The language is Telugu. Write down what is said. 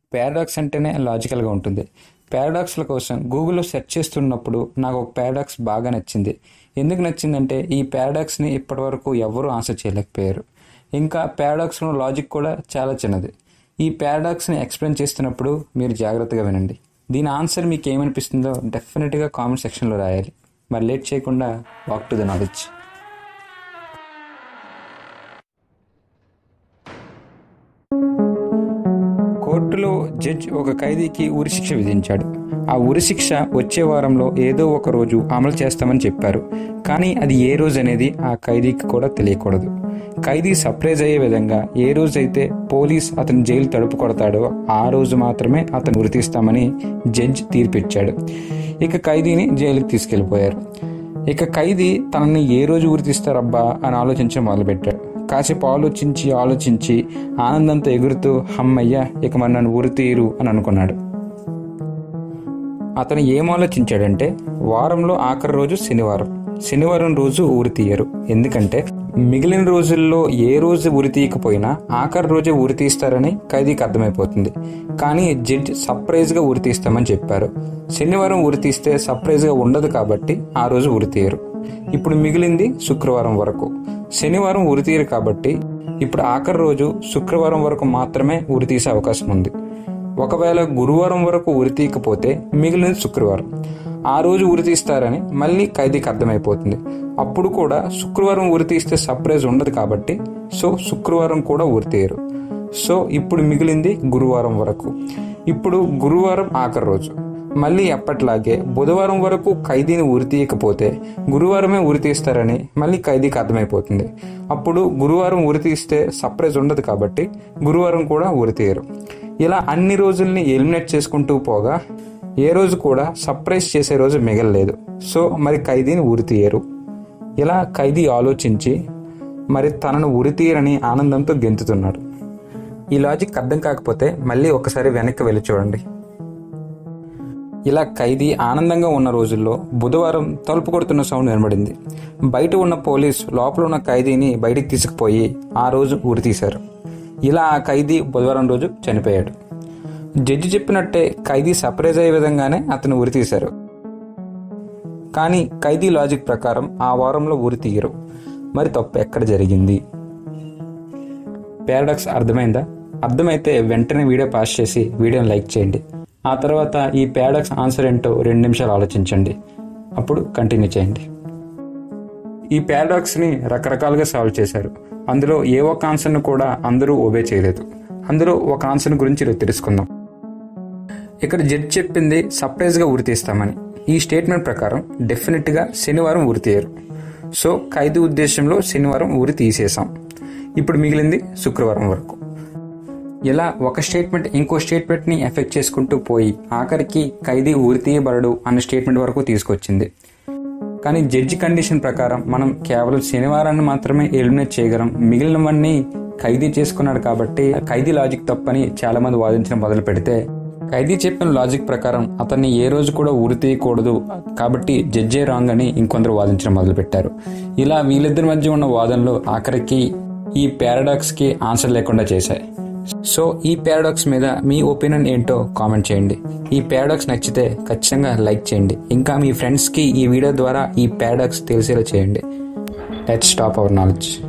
పారాడాక్స్ అంటేనే లాజికల్గా ఉంటుంది పారాడాక్స్ల కోసం గూగుల్లో సెర్చ్ చేస్తున్నప్పుడు నాకు ఒక పారాడాక్స్ బాగా నచ్చింది ఎందుకు నచ్చిందంటే ఈ పారాడాక్స్ని ఇప్పటివరకు ఎవరూ ఆన్సర్ చేయలేకపోయారు ఇంకా పారాడాక్స్లో లాజిక్ కూడా చాలా చిన్నది ఈ పారాడాక్స్ని ఎక్స్ప్లెయిన్ చేస్తున్నప్పుడు మీరు జాగ్రత్తగా వినండి దీని ఆన్సర్ మీకు ఏమనిపిస్తుందో డెఫినెట్గా కామెంట్ సెక్షన్లో రాయాలి మరి లేట్ చేయకుండా వాక్ టు ద నాలెడ్జ్ కోర్టులో జడ్జ్ ఒక ఖైదీకి ఉరిశిక్ష విధించాడు ఆ ఉరిశిక్ష వచ్చే వారంలో ఏదో ఒక రోజు అమలు చేస్తామని చెప్పారు కానీ అది ఏ రోజు అనేది ఆ ఖైదీకి కూడా తెలియకూడదు ఖైదీ సర్ప్రైజ్ అయ్యే విధంగా ఏ రోజైతే పోలీస్ అతను జైలు తడుపు కొడతాడో ఆ రోజు మాత్రమే అతను ఉరితీస్తామని జడ్జ్ తీర్పిచ్చాడు ఇక ఖైదీని జైలుకి తీసుకెళ్లిపోయారు ఇక ఖైదీ తనని ఏ రోజు ఉరితీస్తారబ్బా అని ఆలోచించడం మొదలుపెట్టాడు కాసేపు ఆలోచించి ఆలోచించి ఆనందంతో ఎగురుతూ హమ్మయ్య ఇక మరి నన్ను ఉరి తీరు అని అనుకున్నాడు అతను ఏం ఆలోచించాడంటే వారంలో ఆఖరి రోజు శనివారం శనివారం రోజు ఊరి తీయరు ఎందుకంటే మిగిలిన రోజుల్లో ఏ రోజు ఉరి తీయకపోయినా ఆఖరి రోజే ఉరి తీస్తారని ఖైదీకి అర్థమైపోతుంది కానీ జడ్జ్ సర్ప్రైజ్గా ఉరి తీస్తామని చెప్పారు శనివారం ఉరి తీస్తే సర్ప్రైజ్గా ఉండదు కాబట్టి ఆ రోజు ఉరి తీయరు ఇప్పుడు మిగిలింది శుక్రవారం వరకు శనివారం ఉరి తీయరు కాబట్టి ఇప్పుడు ఆఖరి రోజు శుక్రవారం వరకు మాత్రమే ఉరి తీసే అవకాశం ఉంది ఒకవేళ గురువారం వరకు ఉరి తీయకపోతే మిగిలినది శుక్రవారం ఆ రోజు ఉరి తీస్తారని మళ్ళీ ఖైదీకి అర్థమైపోతుంది అప్పుడు కూడా శుక్రవారం ఉరి తీస్తే సర్ప్రైజ్ ఉండదు కాబట్టి సో శుక్రవారం కూడా ఉరి తీయరు సో ఇప్పుడు మిగిలింది గురువారం వరకు ఇప్పుడు గురువారం ఆఖరి రోజు మళ్ళీ ఎప్పట్లాగే బుధవారం వరకు ఖైదీని ఉరి తీయకపోతే గురువారమే ఉరి తీస్తారని మళ్ళీ ఖైదీకి అర్థమైపోతుంది అప్పుడు గురువారం ఉరి తీస్తే సర్ప్రైజ్ ఉండదు కాబట్టి గురువారం కూడా ఉరి తీయరు ఇలా అన్ని రోజుల్ని ఎలిమినేట్ చేసుకుంటూ పోగా ఏ రోజు కూడా సర్ప్రైజ్ చేసే రోజు మిగలలేదు సో మరి ఖైదీని ఉరి తీయరు ఇలా ఖైదీ ఆలోచించి మరి తనను ఉరి తీయరని ఆనందంతో గెంతుతున్నాడు ఈ లాజిక్ అర్థం కాకపోతే మళ్ళీ ఒకసారి వెనక్కి వెళ్ళి చూడండి ఇలా ఖైదీ ఆనందంగా ఉన్న రోజుల్లో బుధవారం తలుపు కొడుతున్న సౌండ్ వినబడింది బయట ఉన్న పోలీస్ లోపల ఉన్న ఖైదీని బయటికి తీసుకుపోయి ఆ రోజు ఉరి తీశారు ఇలా ఆ ఖైదీ బుధవారం రోజు చనిపోయాడు జడ్జి చెప్పినట్టే ఖైదీ సర్ప్రైజ్ అయ్యే విధంగానే అతను ఉరి తీశారు కానీ ఖైదీ లాజిక్ ప్రకారం ఆ వారంలో ఉరి తీయరు మరి తప్పు ఎక్కడ జరిగింది పారాడాక్స్ అర్థమైందా అర్థమైతే వెంటనే వీడియో పాస్ చేసి వీడియోని లైక్ చేయండి ఆ తర్వాత ఈ పారాడాక్స్ ఆన్సర్ ఏంటో రెండు నిమిషాలు ఆలోచించండి అప్పుడు కంటిన్యూ చేయండి ఈ పారాడాక్స్ని రకరకాలుగా సాల్వ్ చేశారు అందులో ఏ ఒక్క ఆన్సర్ను కూడా అందరూ ఒబే చేయలేదు అందులో ఒక ఆన్సర్ గురించి ఈరోజు తెలుసుకుందాం ఇక్కడ జడ్జ్ చెప్పింది సర్ప్రైజ్గా ఉరి తీస్తామని ఈ స్టేట్మెంట్ ప్రకారం డెఫినెట్గా శనివారం ఉరి తీయరు సో ఖైదీ ఉద్దేశంలో శనివారం ఉరి తీసేసాం ఇప్పుడు మిగిలింది శుక్రవారం వరకు ఇలా ఒక స్టేట్మెంట్ ఇంకో స్టేట్మెంట్ని ఎఫెక్ట్ చేసుకుంటూ పోయి ఆఖరికి ఖైదీ ఉరి తీయబడడు అన్న స్టేట్మెంట్ వరకు తీసుకొచ్చింది కానీ జడ్జి కండిషన్ ప్రకారం మనం కేవలం శనివారాన్ని మాత్రమే ఎలిమినేట్ చేయగలం మిగిలినవన్నీ ఖైదీ చేసుకున్నాడు కాబట్టి ఖైదీ లాజిక్ తప్పని చాలా మంది వాదించడం మొదలు పెడితే ఖైదీ చెప్పిన లాజిక్ ప్రకారం అతన్ని ఏ రోజు కూడా ఉరి తీయకూడదు కాబట్టి జడ్జే రాంగ్ అని ఇంకొందరు వాదించడం మొదలుపెట్టారు ఇలా వీళ్ళిద్దరి మధ్య ఉన్న వాదనలు ఆఖరికి ఈ పారాడాక్స్ కి ఆన్సర్ లేకుండా చేశాయి సో ఈ పారాడాక్స్ మీద మీ ఒపీనియన్ ఏంటో కామెంట్ చేయండి ఈ పారాడాక్స్ నచ్చితే ఖచ్చితంగా లైక్ చేయండి ఇంకా మీ ఫ్రెండ్స్కి ఈ వీడియో ద్వారా ఈ పారాడాక్స్ తెలిసేలా చేయండి లెట్ స్టాప్ అవర్ నాలెడ్జ్